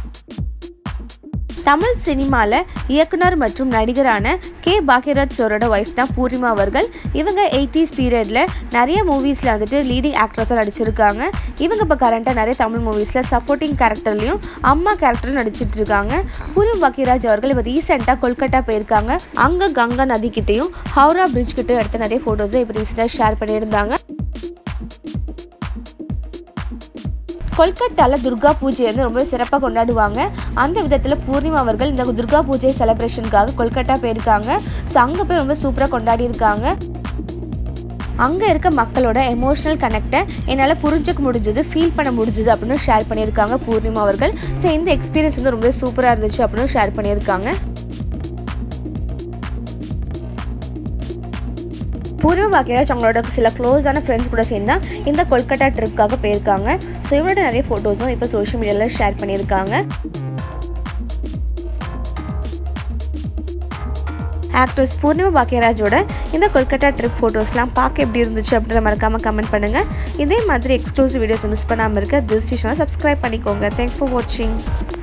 தமிழ் சினிமாவில் இயக்குனர் மற்றும் நடிகரான கே பாக்யராஜ் சாரோட ஒய்ஃப் தான் பூர்ணிமா அவர்கள் இவங்க எயிட்டிஸ் பீரியடில் நிறைய மூவிஸில் வந்துட்டு லீடிங் ஆக்ட்ரஸாக நடிச்சிருக்காங்க இவங்க இப்போ கரண்ட்டாக நிறைய தமிழ் மூவிஸில் சப்போர்ட்டிங் கேரக்டர்லையும் அம்மா கேரக்டரும் நடிச்சிட்டு இருக்காங்க பூர்ணிமா பாக்யராஜ் அவர்கள் இப்போ ரீசெண்டாக கொல்கட்டா போயிருக்காங்க அங்கே கங்கா நதிக்கிட்டேயும் ஹவுரா பிரிட்ஜ் கிட்டேயும் எடுத்த நிறைய ஃபோட்டோஸை இப்போ ரீசெண்டாக ஷேர் பண்ணியிருந்தாங்க கொல்கட்டாவில் துர்கா பூஜை வந்து ரொம்ப சிறப்பாக கொண்டாடுவாங்க அந்த விதத்தில் பூர்ணிமா அவர்கள் இந்த துர்கா பூஜை செலிப்ரேஷனுக்காக கொல்கட்டா போயிருக்காங்க ஸோ அங்கே போய் ரொம்ப சூப்பராக கொண்டாடி இருக்காங்க அங்கே இருக்க மக்களோட எமோஷனல் கனெக்டை என்னால் புரிஞ்சுக்க முடிஞ்சது ஃபீல் பண்ண முடிஞ்சது அப்படின்னு ஷேர் பண்ணியிருக்காங்க பூர்ணிமா அவர்கள் ஸோ இந்த எக்ஸ்பீரியன்ஸ் வந்து ரொம்ப சூப்பராக இருந்துச்சு அப்படின்னு ஷேர் பண்ணியிருக்காங்க பூர்வ பாக்கியராஜ் அவங்களோட சில க்ளோஸான ஃப்ரெண்ட்ஸ் கூட சேர்ந்து தான் இந்த கொல்கட்டா ட்ரிப்காக போயிருக்காங்க ஸோ இவங்களோட நிறைய ஃபோட்டோஸும் இப்போ சோஷியல் மீடியாவில் ஷேர் பண்ணியிருக்காங்க ஆக்ட்ரஸ் பூர்ணிமா பாக்கியராஜோட இந்த கொல்கட்டா ட்ரிப் ஃபோட்டோஸ்லாம் பார்க்க எப்படி இருந்துச்சு அப்படின்றத மறக்காமல் கமெண்ட் பண்ணுங்கள் இதே மாதிரி எக்ஸ்க்ளூசிவ் வீடியோஸ் மிஸ் பண்ணாமல் இருக்க திஸ் சேனல் சப்ஸ்கிரைப் பண்ணிக்கோங்க தேங்க்ஸ் ஃபார் வாட்சிங்